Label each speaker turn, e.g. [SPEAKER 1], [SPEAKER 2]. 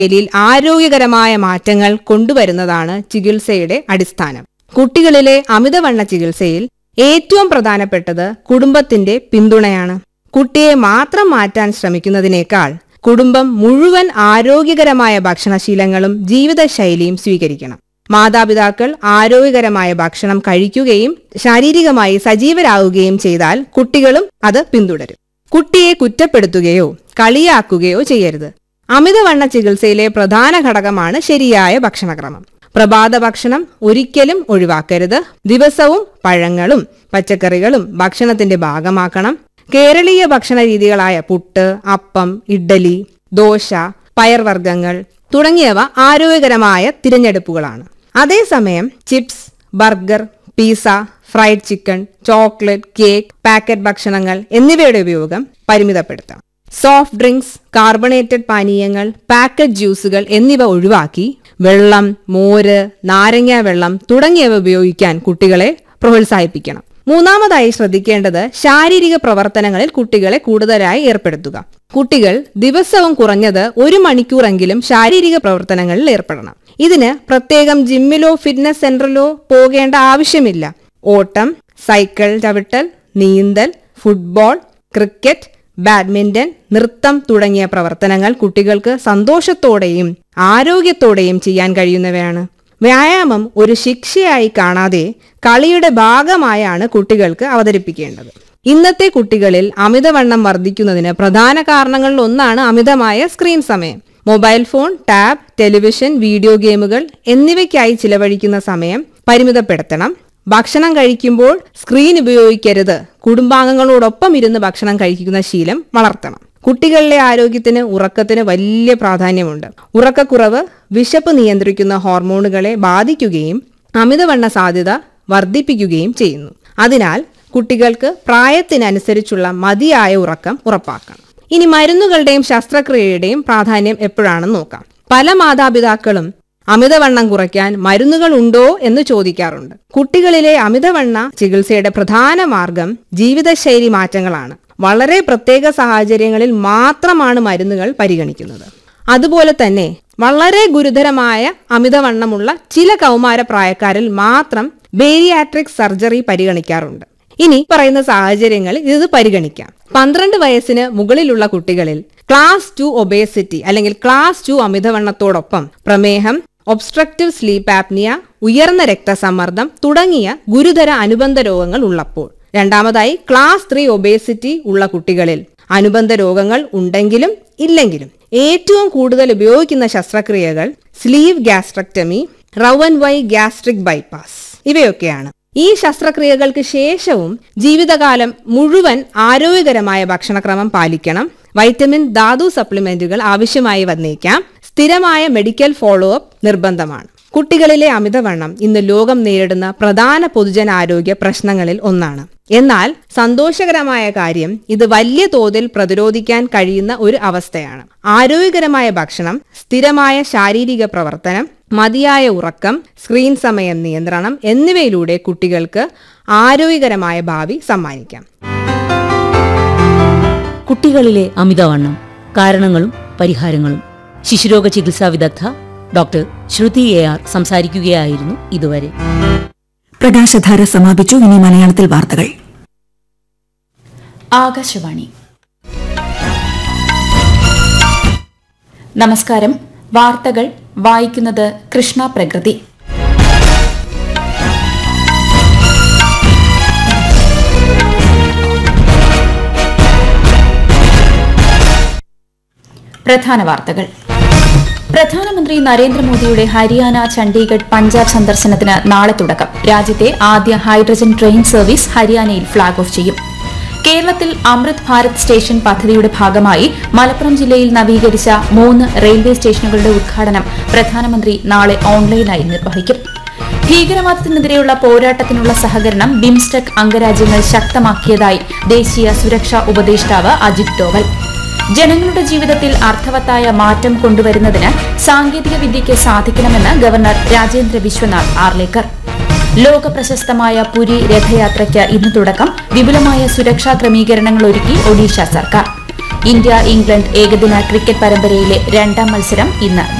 [SPEAKER 1] ജീവിതശൈലിയിൽ ആരോഗ്യകരമായ മാറ്റങ്ങൾ കൊണ്ടുവരുന്നതാണ് ചികിത്സയുടെ അടിസ്ഥാനം കുട്ടികളിലെ അമിതവണ്ണ ചികിത്സയിൽ ഏറ്റവും പ്രധാനപ്പെട്ടത് കുടുംബത്തിന്റെ പിന്തുണയാണ് കുട്ടിയെ മാത്രം മാറ്റാൻ ശ്രമിക്കുന്നതിനേക്കാൾ കുടുംബം മുഴുവൻ ആരോഗ്യകരമായ ഭക്ഷണശീലങ്ങളും ജീവിതശൈലിയും സ്വീകരിക്കണം മാതാപിതാക്കൾ ആരോഗ്യകരമായ ഭക്ഷണം കഴിക്കുകയും ശാരീരികമായി സജീവരാകുകയും ചെയ്താൽ കുട്ടികളും അത് പിന്തുടരും കുട്ടിയെ കുറ്റപ്പെടുത്തുകയോ കളിയാക്കുകയോ ചെയ്യരുത് അമിതവണ്ണ ചികിത്സയിലെ പ്രധാന ഘടകമാണ് ശരിയായ ഭക്ഷണക്രമം പ്രഭാത ഭക്ഷണം ഒരിക്കലും ഒഴിവാക്കരുത് ദിവസവും പഴങ്ങളും പച്ചക്കറികളും ഭക്ഷണത്തിന്റെ ഭാഗമാക്കണം കേരളീയ ഭക്ഷണ രീതികളായ പുട്ട് അപ്പം ഇഡ്ഡലി ദോശ പയർവർഗ്ഗങ്ങൾ തുടങ്ങിയവ ആരോഗ്യകരമായ തിരഞ്ഞെടുപ്പുകളാണ് അതേസമയം chips burger pizza fried chicken chocolate cake packet ഭക്ഷണങ്ങൾ എന്നിവയുടെ ഉപയോഗം പരിമിതപ്പെടുത്താം സോഫ്റ്റ് ഡ്രിങ്ക്സ് കാർബണേറ്റഡ് പാനീയങ്ങൾ പാക്കറ്റ് ജ്യൂസുകൾ എന്നിവ ഒഴിവാക്കി വെള്ളം മോര് നാരങ്ങ വെള്ളം തുടങ്ങിയവ ഉപയോഗിക്കാൻ കുട്ടികളെ പ്രോത്സാഹിപ്പിക്കണം മൂന്നാമതായി ശ്രദ്ധിക്കേണ്ടത് ശാരീരിക പ്രവർത്തനങ്ങളിൽ കുട്ടികളെ കൂടുതലായി ഏർപ്പെടുത്തുക കുട്ടികൾ ദിവസവും കുറഞ്ഞത് ഒരു മണിക്കൂറെങ്കിലും ശാരീരിക പ്രവർത്തനങ്ങളിൽ ഏർപ്പെടണം ഇതിന് പ്രത്യേകം ജിമ്മിലോ ഫിറ്റ്നസ് സെന്ററിലോ പോകേണ്ട ആവശ്യമില്ല ഓട്ടം സൈക്കിൾ ചവിട്ടൽ നീന്തൽ ഫുട്ബോൾ ക്രിക്കറ്റ് ബാഡ്മിന്റൺ നൃത്തം തുടങ്ങിയ പ്രവർത്തനങ്ങൾ കുട്ടികൾക്ക് സന്തോഷത്തോടെയും ആരോഗ്യത്തോടെയും ചെയ്യാൻ കഴിയുന്നവയാണ് വ്യായാമം ഒരു ശിക്ഷയായി കാണാതെ കളിയുടെ ഭാഗമായാണ് കുട്ടികൾക്ക് അവതരിപ്പിക്കേണ്ടത് ഇന്നത്തെ കുട്ടികളിൽ അമിതവണ്ണം വർദ്ധിക്കുന്നതിന് പ്രധാന കാരണങ്ങളിൽ ഒന്നാണ് അമിതമായ സ്ക്രീൻ സമയം mobile phone tab television video ഗെയിമുകൾ എന്നിവയ്ക്കായി ചിലവഴിക്കുന്ന സമയം പരിമിതപ്പെടുത്തണം ഭക്ഷണം കഴിക്കുമ്പോൾ സ്ക്രീൻ ഉപയോഗിക്കരുത് കുടുംബാംഗങ്ങളോടൊപ്പം ഇരുന്ന് ഭക്ഷണം കഴിക്കുന്ന ശീലം വളർത്തണം കുട്ടികളിലെ ആരോഗ്യത്തിന് ഉറക്കത്തിന് വലിയ പ്രാധാന്യമുണ്ട് ഉറക്കക്കുറവ് വിശപ്പ് നിയന്ത്രിക്കുന്ന ഹോർമോണുകളെ ബാധിക്കുകയും അമിതവണ്ണ സാധ്യത വർദ്ധിപ്പിക്കുകയും ചെയ്യുന്നു അതിനാൽ കുട്ടികൾക്ക് പ്രായത്തിനനുസരിച്ചുള്ള മതിയായ ഉറക്കം ഉറപ്പാക്കണം ഇനി മരുന്നുകളുടെയും ശസ്ത്രക്രിയയുടെയും പ്രാധാന്യം എപ്പോഴാണെന്ന് നോക്കാം പല മാതാപിതാക്കളും അമിതവണ്ണം കുറയ്ക്കാൻ മരുന്നുകൾ ഉണ്ടോ എന്ന് ചോദിക്കാറുണ്ട് കുട്ടികളിലെ അമിതവണ്ണ ചികിത്സയുടെ പ്രധാന മാർഗം ജീവിതശൈലി മാറ്റങ്ങളാണ് വളരെ പ്രത്യേക സാഹചര്യങ്ങളിൽ മാത്രമാണ് മരുന്നുകൾ പരിഗണിക്കുന്നത് അതുപോലെ തന്നെ വളരെ ഗുരുതരമായ അമിതവണ്ണമുള്ള ചില കൗമാര പ്രായക്കാരിൽ മാത്രം ബേരിയാട്രിക് സർജറി പരിഗണിക്കാറുണ്ട് ഇനി പറയുന്ന സാഹചര്യങ്ങളിൽ ഇത് പരിഗണിക്കാം പന്ത്രണ്ട് വയസ്സിന് മുകളിലുള്ള കുട്ടികളിൽ ക്ലാസ് ടു ഒബേസിറ്റി അല്ലെങ്കിൽ ക്ലാസ് ടു അമിതവണ്ണത്തോടൊപ്പം പ്രമേഹം ഒബ്സ്ട്രക്റ്റീവ് സ്ലീപ്പ് ആപ്നിയ ഉയർന്ന രക്തസമ്മർദ്ദം തുടങ്ങിയ ഗുരുതര അനുബന്ധ രോഗങ്ങൾ ഉള്ളപ്പോൾ രണ്ടാമതായി ക്ലാസ് ത്രീ ഒബേസിറ്റി ഉള്ള കുട്ടികളിൽ അനുബന്ധ രോഗങ്ങൾ ഉണ്ടെങ്കിലും ഇല്ലെങ്കിലും ഏറ്റവും കൂടുതൽ ഉപയോഗിക്കുന്ന ശസ്ത്രക്രിയകൾ sleeve gastrectomy Roux en Y gastric bypass ഇവയൊക്കെയാണ് ഈ ശസ്ത്രക്രിയകൾക്ക് ശേഷവും ജീവിതകാലം മുഴുവൻ ആരോഗ്യകരമായ ഭക്ഷണക്രമം പാലിക്കണം വൈറ്റമിൻ ധാതു സപ്ലിമെന്റുകൾ ആവശ്യമായി വന്നേക്കാം സ്ഥിരമായ മെഡിക്കൽ ഫോളോ അപ്പ് നിർബന്ധമാണ് കുട്ടികളിലെ അമിതവണ്ണം ഇന്ന് ലോകം നേരിടുന്ന പ്രധാന പൊതുജനാരോഗ്യ പ്രശ്നങ്ങളിൽ ഒന്നാണ് എന്നാൽ സന്തോഷകരമായ കാര്യം ഇത് വലിയ തോതിൽ പ്രതിരോധിക്കാൻ കഴിയുന്ന ഒരു അവസ്ഥയാണ് ആരോഗ്യകരമായ ഭക്ഷണം സ്ഥിരമായ ശാരീരിക പ്രവർത്തനം മതിയായ ഉറക്കം സ്ക്രീൻ സമയം നിയന്ത്രണം എന്നിവയിലൂടെ കുട്ടികൾക്ക് ആരോഗ്യകരമായ ഭാവി സമ്മാനിക്കാം
[SPEAKER 2] കുട്ടികളിലെ അമിതവണ്ണം കാരണങ്ങളും പരിഹാരങ്ങളും ശിശുരോഗ ചികിത്സാ വിദഗ്ധ ഡോക്ടർ ശ്രുതി എ ആർ സംസാരിക്കുകയായിരുന്നു ഇതുവരെ
[SPEAKER 3] പ്രകാശധാര സമാപിച്ചു ഇനി മലയാളത്തിൽ വാർത്തകൾ
[SPEAKER 4] ആകാശവാണി നമസ്കാരം വാർത്തകൾ വായിക്കുന്നത് കൃഷ്ണ പ്രകൃതി പ്രധാന വാർത്തകൾ പ്രധാനമന്ത്രി നരേന്ദ്രമോദിയുടെ ഹരിയാന ചണ്ഡീഗഡ് പഞ്ചാബ് സന്ദർശനത്തിന് നാളെ തുടക്കം രാജ്യത്തെ ആദ്യ ഹൈഡ്രജൻ ട്രെയിൻ സർവീസ് ഹരിയാനയിൽ ഫ്ളാഗ് ഓഫ് ചെയ്യും കേരളത്തിൽ അമൃത് ഭാരത് സ്റ്റേഷൻ പദ്ധതിയുടെ ഭാഗമായി മലപ്പുറം ജില്ലയിൽ നവീകരിച്ച മൂന്ന് റെയിൽവേ സ്റ്റേഷനുകളുടെ ഉദ്ഘാടനം പ്രധാനമന്ത്രി നാളെ ഓൺലൈനായി നിർവഹിക്കും ഭീകരവാദത്തിനെതിരെയുള്ള പോരാട്ടത്തിനുള്ള സഹകരണം ബിംസ്റ്റെക് അംഗരാജ്യങ്ങൾ ശക്തമാക്കിയതായി ദേശീയ സുരക്ഷാ ഉപദേഷ്ടാവ് അജിത് ഡോവൽ ജനങ്ങളുടെ ജീവിതത്തിൽ അർത്ഥവത്തായ മാറ്റം കൊണ്ടുവരുന്നതിന് സാങ്കേതിക വിദ്യയ്ക്ക് സാധിക്കണമെന്ന് ഗവർണർ രാജേന്ദ്ര വിശ്വനാഥ് ആർലേക്കർ ലോക പ്രശസ്തമായ പുരി രഥയാത്രയ്ക്ക് ഇന്ന് തുടക്കം വിപുലമായ സുരക്ഷാ ക്രമീകരണങ്ങൾ ഒരുക്കി ഒഡീഷ സർക്കാർ ഇന്ത്യ ഇംഗ്ലണ്ട് ഏകദിന ക്രിക്കറ്റ് പരമ്പരയിലെ രണ്ടാം മത്സരം ഇന്ന്